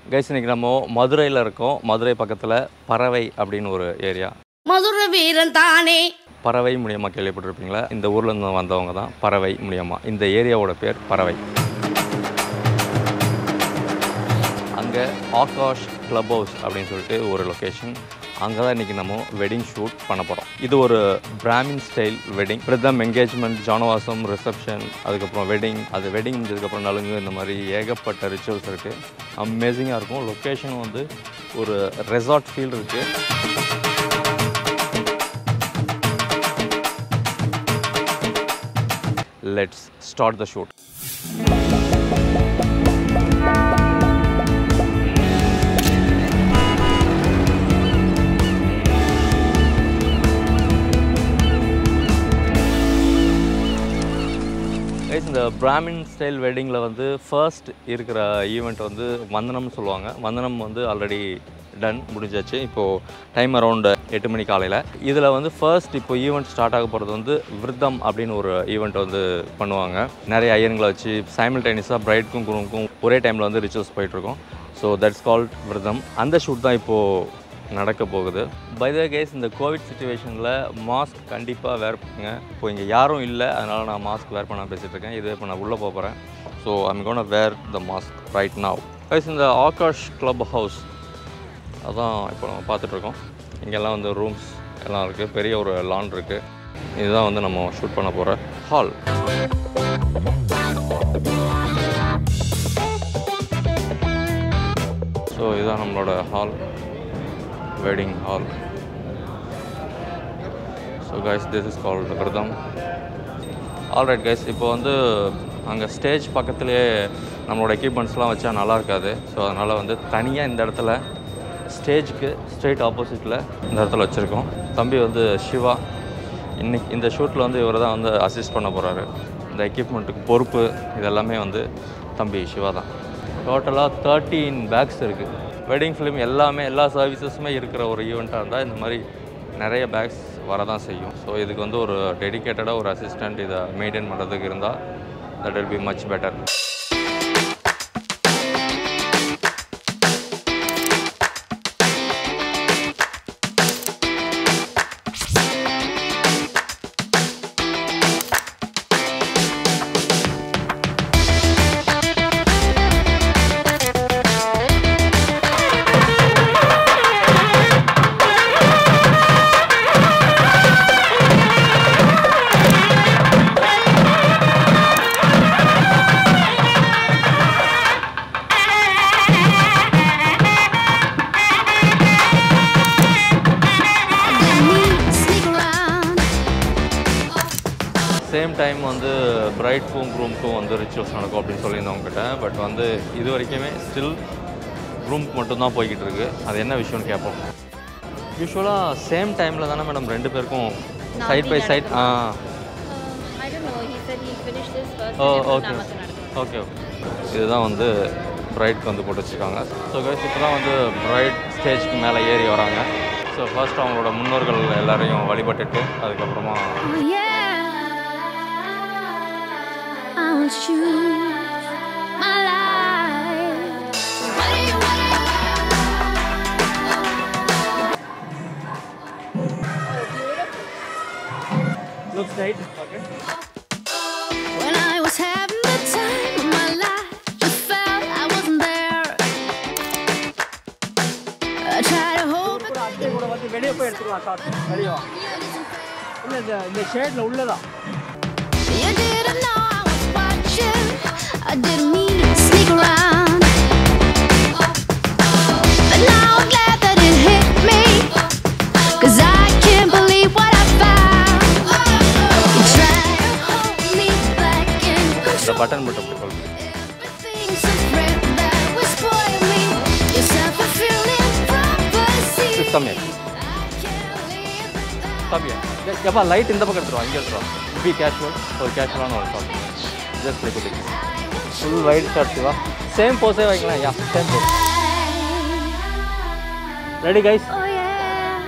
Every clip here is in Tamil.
கைஸ் இன்னைக்கு நம்ம மதுரையில் இருக்கோம் மதுரை பக்கத்தில் பறவை அப்படின்னு ஒரு ஏரியா மதுர வீரன் தானே பறவை மூலியமாக கேள்விப்பட்டிருப்பீங்களா இந்த ஊர்ல இருந்து வந்தவங்க தான் பறவை மூலியமாக இந்த ஏரியாவோட பேர் பறவை அங்கே ஆகாஷ் கிளப் ஹவுஸ் அப்படின்னு சொல்லிட்டு ஒரு லொக்கேஷன் அங்கே தான் இன்றைக்கி நம்ம வெட்டிங் ஷூட் பண்ண போகிறோம் இது ஒரு பிராமின் ஸ்டைல் வெட்டிங் பிரதம் என்கேஜ்மெண்ட் ஜானவாசம் ரிசப்ஷன் அதுக்கப்புறம் வெட்டிங் அது வெட்டிங் முடிஞ்சதுக்கப்புறம் நலுங்கு இந்த மாதிரி ஏகப்பட்ட ரிச்சுவல்ஸ் இருக்குது அமேசிங்காக இருக்கும் லொக்கேஷனும் வந்து ஒரு ரெசார்ட் ஃபீல் இருக்குது let's start the shoot guys இந்த பிராமின் ஸ்டைல் வெட்டிங்கில் வந்து ஃபர்ஸ்ட் இருக்கிற ஈவெண்ட் வந்து வந்தனம்னு சொல்லுவாங்க வந்தனம் வந்து ஆல்ரெடி டன் முடிஞ்சாச்சு இப்போது டைம் அரௌண்ட் எட்டு மணி காலையில் இதில் வந்து ஃபர்ஸ்ட் இப்போ ஈவெண்ட் ஸ்டார்ட் ஆக போகிறது வந்து விருத்தம் அப்படின்னு ஒரு ஈவெண்ட் வந்து பண்ணுவாங்க நிறைய ஐயன்களை வச்சு சைமில்டேனியஸாக பிரைட்க்கும் குருவுக்கும் ஒரே டைமில் வந்து ரிச்சுவல்ஸ் போயிட்டுருக்கோம் ஸோ தட்ஸ் கால்ட் விருதம் அந்த ஷூட் தான் இப்போது நடக்க போகுது பை த கேஸ் இந்த கோவிட் சுச்சுவேஷனில் மாஸ்க் கண்டிப்பாக வேர் பண்ணுங்க இப்போ இங்கே யாரும் இல்லை அதனால் நான் மாஸ்க் வேர் பண்ண பேசிகிட்டு இருக்கேன் இது இப்போ நான் உள்ளே போக போகிறேன் so I'm gonna wear the mask right now guys இந்த ஆகாஷ் கிளப் ஹவுஸ் அதான் இப்போ நம்ம பார்த்துட்ருக்கோம் இங்கெல்லாம் வந்து ரூம்ஸ் எல்லாம் இருக்குது பெரிய ஒரு லான் இருக்குது இதுதான் வந்து நம்ம ஷூட் பண்ண போகிற ஹால் ஸோ இதுதான் நம்மளோட hall wedding hall so guys this is called விரதம் ஆல்ரைட் கைஸ் இப்போ வந்து அங்கே ஸ்டேஜ் பக்கத்துலேயே நம்மளோட எக்யூப்மெண்ட்ஸ்லாம் வச்சா நல்லா இருக்காது ஸோ அதனால் வந்து தனியாக இந்த இடத்துல ஸ்டேஜுக்கு ஸ்ட்ரெயிட் ஆப்போசிட்டில் இந்த இடத்துல வச்சுருக்கோம் தம்பி வந்து சிவா இன்னைக்கு இந்த ஷூட்டில் வந்து இவர் தான் வந்து அசிஸ்ட் பண்ண போகிறாரு இந்த எக்யூப்மெண்ட்டுக்கு பொறுப்பு இதெல்லாமே வந்து தம்பி சிவா தான் டோட்டலாக தேர்ட்டீன் பேக்ஸ் இருக்குது வெட்டிங் ஃபிலிம் எல்லாமே எல்லா சர்வீசஸுமே இருக்கிற ஒரு ஈவெண்ட்டாக இருந்தால் இந்த மாதிரி நிறைய பேக்ஸ் வரதான் செய்யும் ஸோ இதுக்கு வந்து ஒரு டெடிக்கேட்டடாக ஒரு அசிஸ்டண்ட் இதை மெயின்டைன் பண்ணுறதுக்கு இருந்தால் that will be much better sneak around same time வந்து பிரைட்க்கும் க்ரூம்க்கும் வந்து ரிச்சுவல்ஸ் நடக்கும் அப்படின்னு சொல்லியிருந்தவங்க கிட்ட பட் வந்து இது வரைக்குமே ஸ்டில் ரூம்க்கு மட்டும்தான் போய்கிட்டு இருக்கு அது என்ன விஷயம்னு கேட்போம் யூஸ்வலாக சேம் டைமில் தானே மேடம் ரெண்டு பேருக்கும் சைட் பை சைட் ஆ I don't know. He said he finished this first. ஓ and then ஓகே Namaka நடக்கும். ஓகே ஓகே இதுதான் வந்து பிரைட்க்கு வந்து போட்டு வச்சுருக்காங்க ஸோ கைஸ் இப்போ தான் வந்து பிரைட் ஸ்டேஜ்க்கு மேலே ஏறி வராங்க ஸோ ஃபர்ஸ்ட் அவங்களோட முன்னோர்கள் எல்லாரையும் வழிபட்டுட்டு அதுக்கப்புறமா Oh yeah I will choose my life What do you looks right okay When I was having the time of my life Just felt I wasn't there I tried to hold back அப்படியே கூட வந்து வெளியே போய் எடுத்துக்கலாம் ஷார்ட் வெளியே வா இல்லை இந்த இந்த ஷேடில் உள்ளதான் You didn't know I was watching. I didn't mean to sneak around. But now I'm glad that it hit me. Cause I can't believe what I found. You try to hold me back in இந்த control. பட்டன் மட்டும் அப்படி சொல்லுங்க Everything's a threat that will spoil me. Your self-fulfilling prophecy. சிஸ்டமே I can't live without காப்பியா எப்பா லைட் இந்த பக்கம் எடுத்துருவா இங்கே எடுத்துருவா பி கேஷுவல் ஒரு கேஷுவலான ஒரு ஷாட் ஜஸ்ட் லிக்குட் full white shirt Shiva same போஸே வைக்கலாம் yeah same pose ready guys Oh yeah.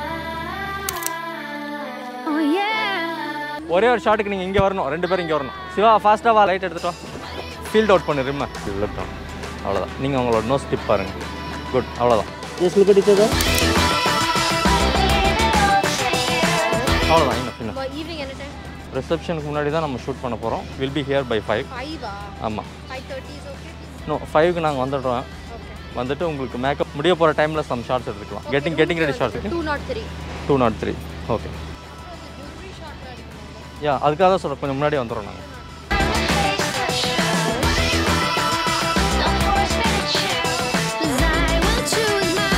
Oh yeah. ஒரே ஒரு ஷாட்டுக்கு நீங்கள் இங்கே வரணும் ரெண்டு பேரும் இங்கே வரணும் சிவா ஃபாஸ்ட்டாக வா லைட் எடுத்துட்டு வா ஃபீல்ட் அவுட் பண்ணு ரிம்ம இவ்வளோதான் அவ்வளோதான் நீங்கள் உங்களோட நோஸ் டிப் பாருங்கள் குட் அவ்வளோதான் Just look at each other. அவ்வளோதான் இன்னும் இன்னும் For evening anytime? ரிசப்ஷனுக்கு முன்னாடி தான் நம்ம ஷூட் பண்ண போகிறோம் will be here by five 5 ah? ஆமாம் 5.30 is okay? நோ ஃபைவ்க்கு நாங்கள் வந்துடுறோம் Okay. வந்துட்டு உங்களுக்கு மேக்கப் முடிய போகிற டைமில் சம் ஷார்ட்ஸ் எடுத்துக்கலாம் getting getting ready shots 203. Two naught three okay yeah அதுக்காக தான் சொல்கிறேன் கொஞ்சம் முன்னாடி வந்துடுறோம் நாங்கள் Cause I will choose my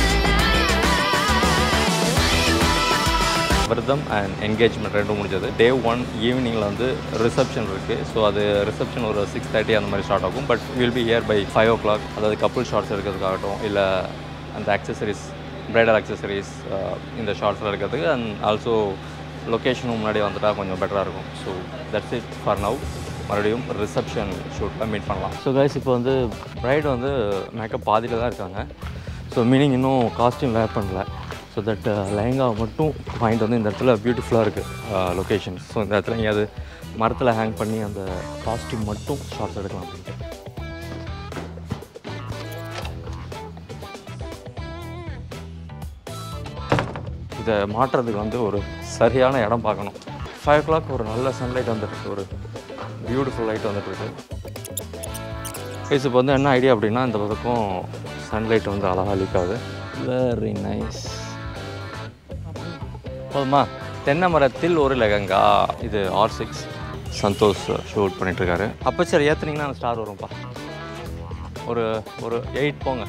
விரதம் அண்ட் என்கேஜ்மெண்ட் ரெண்டும் முடிஞ்சது டே ஒன் ஈவினிங்கில் வந்து ரிசப்ஷன் இருக்குது ஸோ அது ரிசப்ஷன் ஒரு சிக்ஸ் தேர்ட்டி அந்த மாதிரி ஸ்டார்ட் ஆகும் but will be here by five o'clock அதாவது கப்புள் ஷார்ட்ஸ் எடுக்கிறதுக்காகட்டும் இல்லை அந்த அக்சசரிஸ் பிரைடல் அக்சசரிஸ் இந்த ஷார்ட்ஸில் இருக்கிறதுக்கு அண்ட் ஆல்சோ லொக்கேஷனும் முன்னாடி வந்துட்டால் கொஞ்சம் பெட்டராக இருக்கும் so that's it for now மறுபடியும் ரிசப்ஷன் ஷூட்டில் மீட் பண்ணலாம் ஸோ கைஸ் இப்போ வந்து ப்ரைடு வந்து மேக்கப் பாதியில் தான் இருக்காங்க ஸோ மீனிங் இன்னும் காஸ்டியூம் வேர் பண்ணல ஸோ தட் லெஹங்கா மட்டும் பாயிண்ட் வந்து இந்த இடத்துல பியூட்டிஃபுல்லாக இருக்குது லொக்கேஷன் ஸோ இந்த இடத்துல எங்கேயாவது மரத்தில் ஹேங் பண்ணி அந்த காஸ்டியூம் மட்டும் ஷார்ட்ஸ் எடுக்கலாம் அப்படின்ட்டு இதை மாட்டுறதுக்கு வந்து ஒரு சரியான இடம் பார்க்கணும் ஃபைவ் ஓ கிளாக் ஒரு நல்ல சன்லைட் வந்துருக்கு ஒரு பியூட்டிஃபுல் லைட் வந்துட்டு இருக்கு கைஸ் இப்போ வந்து என்ன ஐடியா அப்படின்னா இந்த பக்கம் சன்லைட் வந்து அழகாக லீக் ஆகுது வெரி நைஸ் போதுமா தென்னை மரத்தில் ஒரு லெகங்கா இது ஆர் சிக்ஸ் சந்தோஷ் ஷூட் பண்ணிட்டுருக்காரு அப்போ சரி ஏற்றுனீங்கன்னா ஸ்டார் வரும்ப்பா ஒரு ஒரு எயிட் போங்க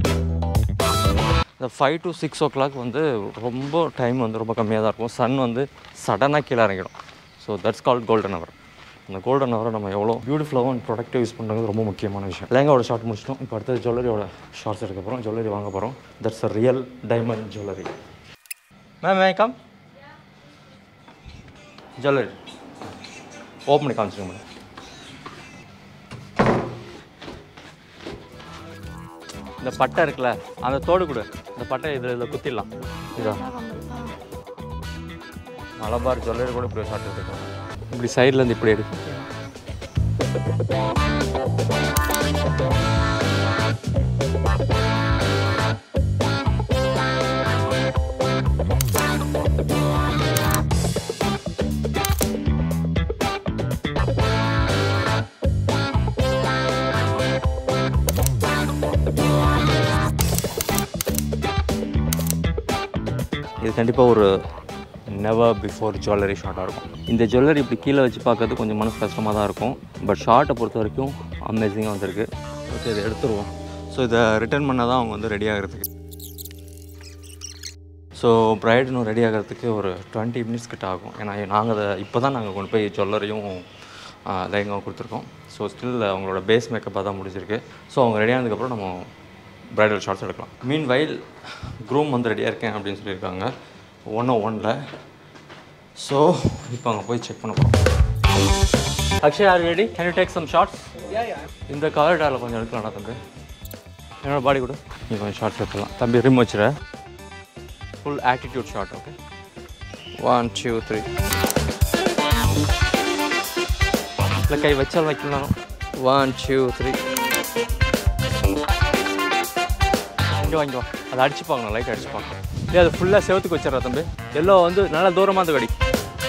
இந்த five to six o'clock வந்து ரொம்ப டைம் வந்து ரொம்ப கம்மியாக தான் இருக்கும் சன் வந்து சடனாக கீழே இறங்கிடும் so that's called golden hour அந்த கோல்டன் ஹவரை நம்ம எவ்வளோ பியூட்டிஃபுல்லாகவும் அண்ட் ப்ரொடக்டிவ் யூஸ் பண்ணுறது ரொம்ப முக்கியமான விஷயம் லேங்காவோட ஷார்ட் முடிச்சிட்டோம் இப்போ அடுத்தது ஜுவல்லரியோட ஷார்ட்ஸ் எடுக்க போகிறோம் ஜுவல்லரி வாங்க போகிறோம் that's a real diamond jewellery ma'am may come jewellery open பண்ணி காமிச்சிருங்க மேடம் இந்த பட்டை இருக்குல்ல அந்த தோடு கொடு இந்த பட்டை இதில் இதில் குத்திடலாம் இதா மலபார் ஜுவல்லரி கூட இப்படி ஷார்ட் எடுத்துக்கலாம் இப்படி சைடில் இருந்து இப்படி எடுக்கும் இது கண்டிப்பாக ஒரு நெவர் பிஃபோர் ஜுவல்லரி ஷார்ட்டாக இருக்கும் இந்த ஜுவல்லரி இப்படி கீழே வச்சு பார்க்கறது கொஞ்சம் மனசு கஷ்டமாக தான் இருக்கும் பட் ஷார்ட்டை பொறுத்த வரைக்கும் அமேசிங்காக வந்திருக்கு ஓகே இதை எடுத்துருவோம் ஸோ இதை ரிட்டர்ன் பண்ணால் தான் அவங்க வந்து ரெடி ஆகிறதுக்கு ஸோ ப்ரைட் இன்னும் ரெடி ஆகிறதுக்கு ஒரு டுவெண்ட்டி மினிட்ஸ் கிட்ட ஆகும் ஏன்னா நாங்கள் அதை இப்போ தான் நாங்கள் கொண்டு போய் ஜுவல்லரியும் லைங்காவும் கொடுத்துருக்கோம் ஸோ ஸ்டில் அவங்களோட பேஸ் மேக்கப்பாக தான் முடிஞ்சிருக்கு ஸோ அவங்க ரெடி ஆனதுக்கப்புறம் நம்ம ப்ரைடல் ஷார்ட்ஸ் எடுக்கலாம் மீன் வயல் க்ரூம் வந்து ரெடியாக இருக்கேன் அப்படின்னு சொல்லியிருக்காங்க ஒன் ஓ ஒனில் ஸோ இப்போ அங்கே போய் செக் பண்ண போகிறோம் Akshay are ready can you take some shots இந்த காரிடாரில் கொஞ்சம் எடுக்கலாம்டா தம்பி என்னோட பாடி கூட நீ கொஞ்சம் ஷார்ட்ஸ் எடுக்கலாம் தம்பி ரிம் வச்சுற full attitude shot okay one two three இல்லை கை வச்சால் வைக்கலாம் ஒன் டூ த்ரீ இங்கே வாங்கி வா அதை அடிச்சு பார்க்கணும் லைட் அடிச்சு பார்க்கணும் இல்லை அது ஃபுல்லாக செவத்துக்கு வச்சிடறா தம்பி எல்லோ வந்து நல்லா தூரமாக இருந்து கடி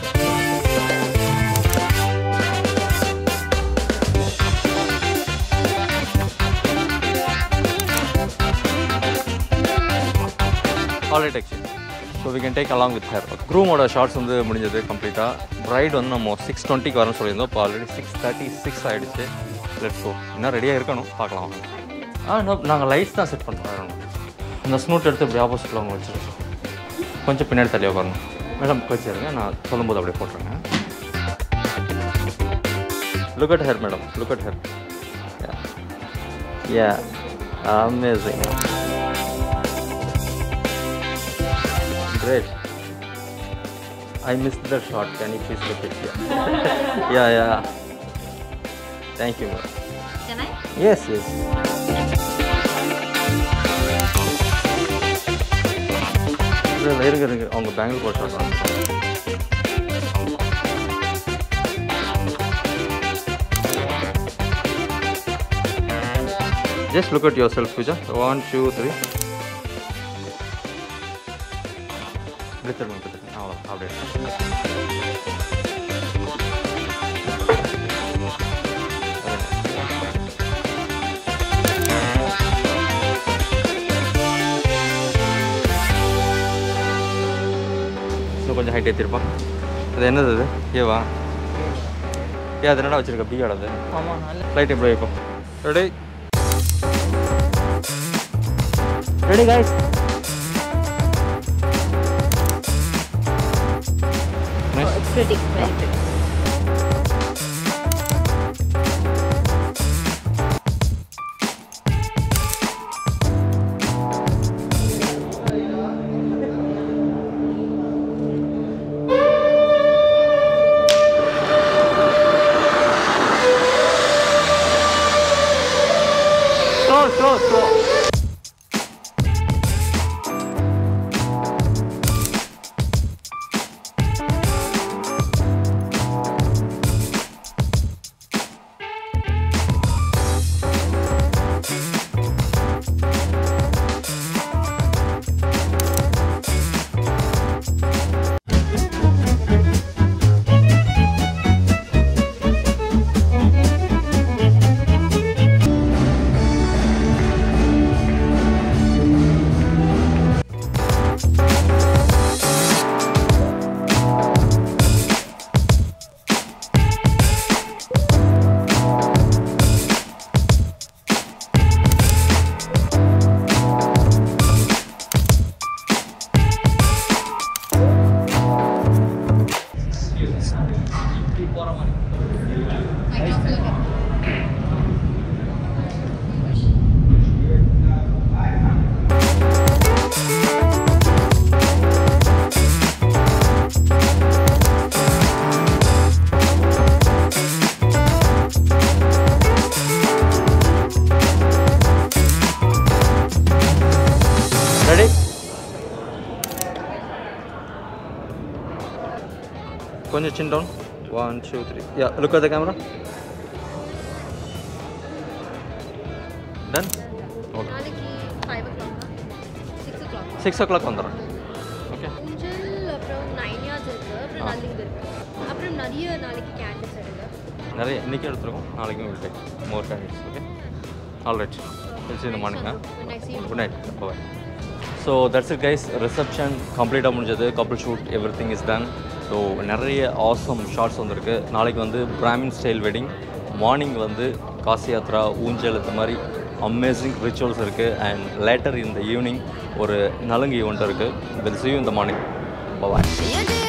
already text so we can take along with hair க்ரூமோட ஷார்ட்ஸ் வந்து முடிஞ்சது கம்ப்ளீட்டாக ப்ரைட் வந்து நம்ம சிக்ஸ் டுவெண்ட்டிக்கு வரணும்னு சொல்லியிருந்தோம் இப்போ ஆல்ரெடி சிக்ஸ் தேர்ட்டி சிக்ஸ் ஆகிடுச்சு லெட்ஸ் கோ இன்னும் ரெடியாக இருக்கணும் பார்க்கலாம் வாங்க. ஆ நோ நாங்கள் லைட்ஸ் தான் செட் பண்ணுறோம் அந்த ஸ்னூட் எடுத்து இப்படி ஆப்போசிட்டில் அவங்க வச்சுருக்கோம் கொஞ்சம் பின்னாடி தள்ளி உட்காரணும் மேடம் வச்சுருங்க நான் சொல்லும்போது அப்படியே போட்டுருங்க look at hair madam look at hair yeah amazing great I missed the shot. Can you please look at it? yeah, yeah. Thank you. ma'am. Can I? Yes, yes. இல்லை இல்லை இருங்க இருங்க அவங்க பெங்களூர் போட்டு வர்றாங்க just look at yourself Pooja one two three இப்படி திரும்ப இப்படி திரும்ப அவ்வளோ அப்படியே இன்னும் கொஞ்சம் ஹைட் ஏற்றிருப்பான் அது என்னது அது ஏவா ஏ அது என்னடா வச்சிருக்க பியோட அது ஆமாம் நல்ல லைட் எப்படி வைப்போம் ready ready guys nice It's pretty, very pretty. Slow slow slow ready கொஞ்சம் chin down one two three yeah look at the camera done okay நாளைக்கு five o'clock six o'clock six o'clock வந்துடுறேன் ஓகே ஊஞ்சல் அப்புறம் நைன் இயர்ஸ் இருக்கு அப்புறம் ஆ. நல்லிங்க இருக்கு அப்புறம் நிறைய நாளைக்கு கேண்டில்ஸ் எடுங்க நிறைய இன்றைக்கி எடுத்துருக்கோம் நாளைக்கும் will take more candids okay all right it's இந்த morning next evening good night bye so that's it guys reception கம்ப்ளீட்டாக முடிஞ்சது couple shoot everything is done so நிறைய ஆசம் ஷார்ட்ஸ் வந்திருக்கு நாளைக்கு வந்து பிராமின் ஸ்டைல் வெட்டிங் மார்னிங் வந்து காசி யாத்ரா ஊஞ்சல் இந்த மாதிரி அமேசிங் ரிச்சுவல்ஸ் இருக்குது அண்ட் லேட்டர் இந்த ஈவினிங் ஒரு நலுங்கு ஈவெண்ட் இருக்குது will see you in the morning bye You did